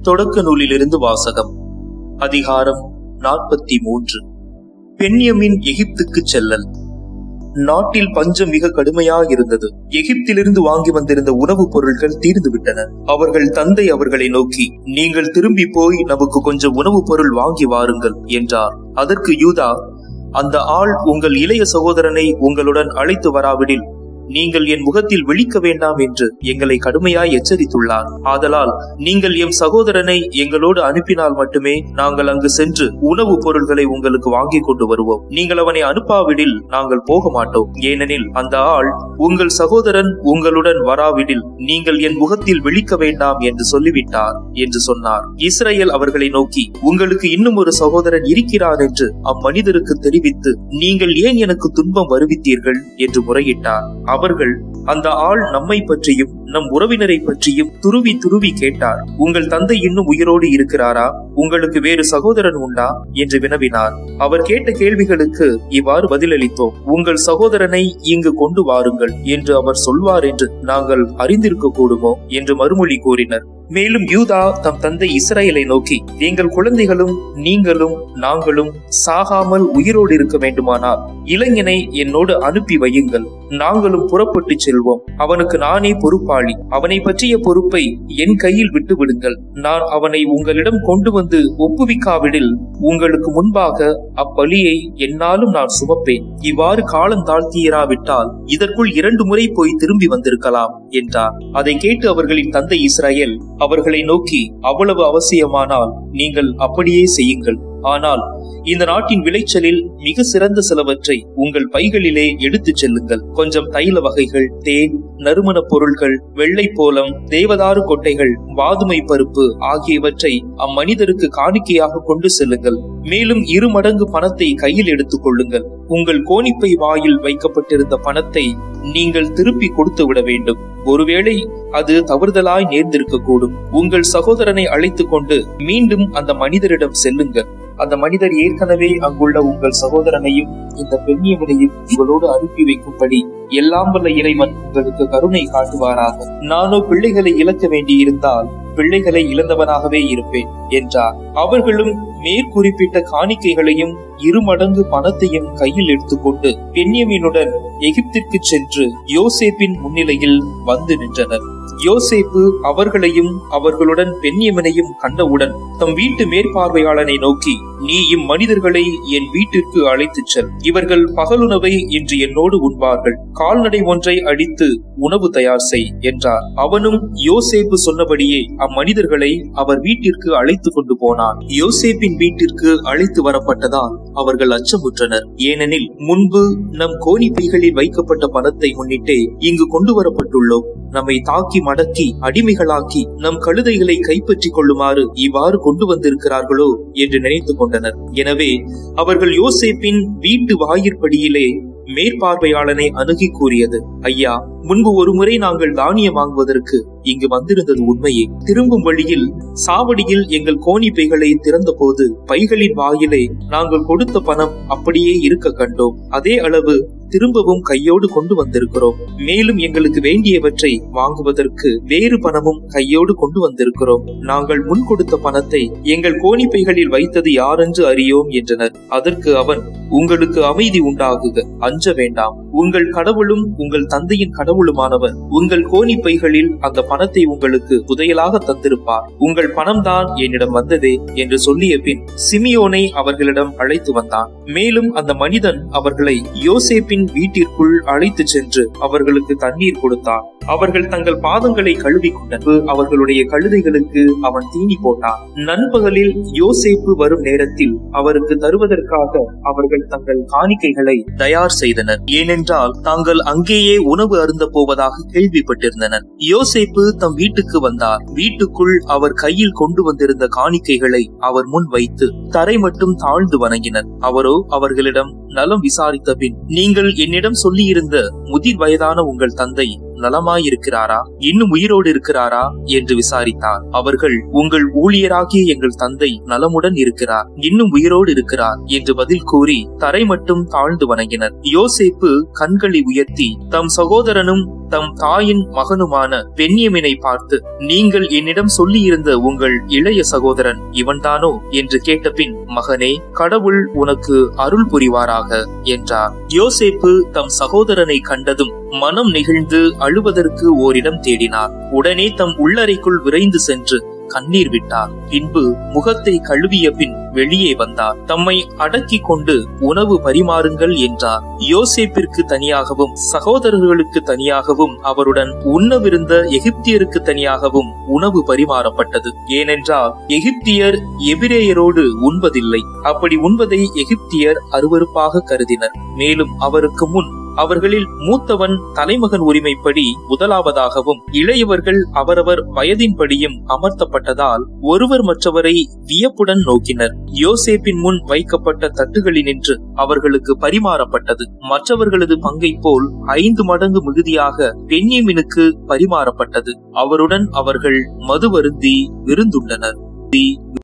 தொடக்க நூலிலிருந்து வாசகம் அதிகாரம் நாற்பத்தி மூன்று பெண்யமின் எகிப்துக்கு செல்லல் நாட்டில் பஞ்சம் மிக கடுமையாயிருந்தது எகிப்திலிருந்து வாங்கி வந்திருந்த உணவுப் பொருட்கள் தீர்ந்து விட்டன அவர்கள் தந்தை அவர்களை நோக்கி நீங்கள் திரும்பி போய் நமக்கு கொஞ்சம் உணவுப் பொருள் வாங்கி வாருங்கள் என்றார் அதற்கு யூதா அந்த ஆள் உங்கள் இளைய சகோதரனை உங்களுடன் அழைத்து வராவிடில் நீங்கள் என் முகத்தில் விழிக்க வேண்டாம் என்று எங்களை கடுமையாய் எச்சரித்துள்ளார் ஆதலால் நீங்கள் எம் சகோதரனை எங்களோடு அனுப்பினால் மட்டுமே நாங்கள் அங்கு சென்று உணவுப் பொருள்களை உங்களுக்கு வாங்கி கொண்டு வருவோம் நீங்கள் அவனை அனுப்பாவிடில் நாங்கள் போக மாட்டோம் ஏனெனில் அந்த ஆள் உங்கள் சகோதரன் உங்களுடன் வராவிடில் நீங்கள் என் முகத்தில் விழிக்க வேண்டாம் என்று சொல்லிவிட்டார் என்று சொன்னார் இஸ்ரேல் அவர்களை நோக்கி உங்களுக்கு இன்னும் ஒரு சகோதரன் இருக்கிறார் என்று அம்மனிதருக்கு தெரிவித்து நீங்கள் ஏன் எனக்கு துன்பம் வருவித்தீர்கள் என்று முறையிட்டார் அவர்கள் அந்த ஆள் நம்மை பற்றியும் நம் உறவினரை பற்றியும் துருவி துருவி கேட்டார் உங்கள் தந்தை இன்னும் உயிரோடு இருக்கிறாரா உங்களுக்கு வேறு சகோதரன் உண்டா என்று வினவினார் அவர் கேட்ட கேள்விகளுக்கு இவ்வாறு பதிலளித்தோம் உங்கள் சகோதரனை இங்கு கொண்டு வாருங்கள் என்று அவர் சொல்வார் என்று நாங்கள் அறிந்திருக்க கூடுமோ என்று மறுமொழி கூறினர் மேலும் யூதா தம் தந்தை இஸ்ரேலை நோக்கி எங்கள் குழந்தைகளும் நீங்களும் நாங்களும் சாகாமல் உயிரோடு இருக்க வேண்டுமானால் இளைஞனை என்னோடு அனுப்பி வையுங்கள் நாங்களும் புறப்பட்டு செல்வோம் அவனுக்கு நானே பொறுப்பாளி அவனை பற்றிய பொறுப்பை என் கையில் விட்டு விடுங்கள் நான் அவனை உங்களிடம் கொண்டு வந்து ஒப்புவிக்காவிடில் உங்களுக்கு முன்பாக அப்பலியை என்னாலும் நான் சுமப்பேன் இவ்வாறு காலம் தாழ்த்தியராவிட்டால் இதற்குள் இரண்டு முறை போய் திரும்பி வந்திருக்கலாம் என்றார் அதை கேட்டு அவர்களின் தந்தை இஸ்ரேல் அவர்களை நோக்கி அவ்வளவு அவசியமானால் நீங்கள் அப்படியே செய்யுங்கள் ஆனால் இந்த நாட்டின் விளைச்சலில் மிக சிறந்த சிலவற்றை உங்கள் பைகளிலே எடுத்துச் செல்லுங்கள் கொஞ்சம் தைல வகைகள் தேன் நறுமண பொருள்கள் வெள்ளை போலம் தேவதாறு கொட்டைகள் வாதுமை பருப்பு ஆகியவற்றை அம்மனிதருக்கு காணிக்கையாக கொண்டு செல்லுங்கள் மேலும் இரு மடங்கு பணத்தை கையில் எடுத்துக் கொள்ளுங்கள் உங்கள் கோணிப்பை வாயில் வைக்கப்பட்டிருந்த பணத்தை நீங்கள் திருப்பி கொடுத்து விட வேண்டும் ஒருவேளை அது தவறுதலாய் நேர்ந்திருக்க கூடும் உங்கள் சகோதரனை அழைத்துக் கொண்டு மீண்டும் அந்த மனிதரிடம் செல்லுங்கள் அந்த மனிதர் ஏற்கனவே அங்குள்ள உங்கள் சகோதரனையும் இந்த பெண்ணியவனையும் உங்களோடு அனுப்பி வைக்கும்படி எல்லாம் வல்ல இறைவன் உங்களுக்கு கருணை காட்டுவாராக நானோ பிள்ளைகளை இழக்க வேண்டியிருந்தால் பிள்ளைகளை இழந்தவனாகவே இருப்பேன் என்றார் அவர்களும் மேற்குறிப்பிட்ட காணிக்கைகளையும் இரு மடங்கு பணத்தையும் கையில் எடுத்துக்கொண்டு பெண்யமீனுடன் எகிப்திற்கு சென்று யோசேப்பின் முன்னிலையில் வந்து நின்றனர் யோசேப்பு அவர்களையும் அவர்களுடன் பெண்யமனையும் கண்டவுடன் தம் வீட்டு மேற்பார்வையாளனை நோக்கி நீ இம்மனிதர்களை என் வீட்டிற்கு அழைத்துச் செல் இவர்கள் பகலுணவை இன்று என்னோடு உண்பார்கள் கால்நடை ஒன்றை அடித்து உணவு தயார் செய் என்றார் அவனும் யோசேப்பு சொன்னபடியே அம்மனிதர்களை அவர் வீட்டிற்கு அழைத்து கொண்டு போனான் யோசேப்பின் வீட்டிற்கு அழைத்து வரப்பட்டதால் அவர்கள் அச்சமுற்றனர் ஏனெனில் முன்பு நம் கோணிப்பைகளில் வைக்கப்பட்ட பணத்தை முன்னிட்டே இங்கு கொண்டு வரப்பட்டுள்ளோம் நம்மை தாக்கி மடக்கி அடிமைகளாக்கி நம் கழுதைகளை கைப்பற்றிக் கொள்ளுமாறு இவ்வாறு கொண்டு வந்திருக்கிறார்களோ என்று நினைத்துக் கொண்டனர் எனவே அவர்கள் யோசேப்பின் வீட்டு வாயிற்படியிலே மேற்பார்வையாளனை அணுகி கூறியது ஐயா முன்பு ஒருமுறை நாங்கள் தானியம் வாங்குவதற்கு இங்கு வந்திருந்தது உண்மையே திரும்பும் வழியில் சாவடியில் எங்கள் கோணிப்பைகளை திறந்த போது பைகளின் வாயிலே நாங்கள் கொடுத்த பணம் அப்படியே இருக்க கண்டோம் அதே அளவு திரும்பவும் கையோடு கொண்டு வந்திருக்கிறோம் மேலும் எங்களுக்கு வேண்டியவற்றை வாங்குவதற்கு வேறு பணமும் கையோடு கொண்டு வந்திருக்கிறோம் நாங்கள் முன் கொடுத்த பணத்தை எங்கள் கோணிப்பைகளில் வைத்தது யாரென்று அறியோம் என்றனர் அதற்கு அவன் உங்களுக்கு அமைதி உண்டாகுக அஞ்ச வேண்டாம் உங்கள் கடவுளும் உங்கள் தந்தையின் கடவுளுமானவர் உங்கள் கோணிப்பைகளில் அந்த பணத்தை உங்களுக்கு புதையலாக தந்திருப்பார் உங்கள் பணம்தான் என்னிடம் வந்ததே என்று சொல்லிய பின் சிமியோனை அவர்களிடம் அழைத்து வந்தான் மேலும் அந்த மனிதன் அவர்களை யோசேப்பின் வீட்டிற்குள் அழைத்து சென்று அவர்களுக்கு தண்ணீர் கொடுத்தான் அவர்கள் தங்கள் பாதங்களை கழுவி கொண்டது அவர்களுடைய கழுதைகளுக்கு அவன் தீனி போட்டான் நண்பகலில் யோசேப்பு வரும் நேரத்தில் அவருக்கு தருவதற்காக அவர்கள் தங்கள் காணிக்கைகளை தயார் செய்தனர் ஏனென்றால் தாங்கள் அங்கேயே உணவு அருந்த போவதாக கேள்விப்பட்டிருந்தனர் யோசேப்பு தம் வீட்டுக்கு வந்தார் வீட்டுக்குள் அவர் கையில் கொண்டு வந்திருந்த காணிக்கைகளை அவர் முன் வைத்து தரை மட்டும் தாழ்ந்து வணங்கினர் அவரோ அவர்களிடம் நலம் விசாரித்த பின் நீங்கள் என்னிடம் சொல்லியிருந்த முதிர் வயதான உங்கள் தந்தை நலமாயிருக்கிறாரா இன்னும் உயிரோடு இருக்கிறாரா என்று விசாரித்தார் அவர்கள் உங்கள் ஊழியராகிய எங்கள் தந்தை நலமுடன் இருக்கிறார் இன்னும் உயிரோடு இருக்கிறார் என்று பதில் கூறி தரை மட்டும் தாழ்ந்து வணங்கினர் யோசேப்பு கண்களை உயர்த்தி தம் சகோதரனும் தம் தாயின் மகனுமான பெண்யமினை பார்த்து நீங்கள் என்னிடம் சொல்லியிருந்த உங்கள் இளைய சகோதரன் இவன்தானோ என்று கேட்டபின் மகனே கடவுள் உனக்கு அருள் புரிவாராக என்றார் யோசேப்பு தம் சகோதரனை கண்டதும் மனம் நெகிழ்ந்து அழுவதற்கு ஓரிடம் தேடினார் உடனே தம் உள்ளறைக்குள் விரைந்து சென்று கண்ணீர் விட்டார் பின்பு முகத்தை கழுவிய பின் வெளியே வந்தார் தம்மை அடக்கி கொண்டு உணவு பரிமாறுங்கள் என்றார் யோசேப்பிற்கு தனியாகவும் சகோதரர்களுக்கு தனியாகவும் அவருடன் உண்ணவிருந்த எகிப்தியருக்கு தனியாகவும் உணவு பரிமாறப்பட்டது ஏனென்றால் எகிப்தியர் எபிரேயரோடு உண்பதில்லை அப்படி உண்பதை எகிப்தியர் அருவருப்பாக கருதினர் மேலும் அவருக்கு முன் அவர்களில் மூத்தவன் தலைமகன் உரிமைப்படி முதலாவதாகவும் இளையவர்கள் அவரவர் வயதின்படியும் அமர்த்தப்பட்டதால் ஒருவர் மற்றவரை வியப்புடன் நோக்கினர் யோசேப்பின் முன் வைக்கப்பட்ட தட்டுகளினின்று அவர்களுக்கு பரிமாறப்பட்டது மற்றவர்களது பங்கை போல் ஐந்து மடங்கு மிகுதியாக பெண்யமினுக்கு பரிமாறப்பட்டது அவருடன் அவர்கள் மதுவருந்தி விருந்துண்டனர்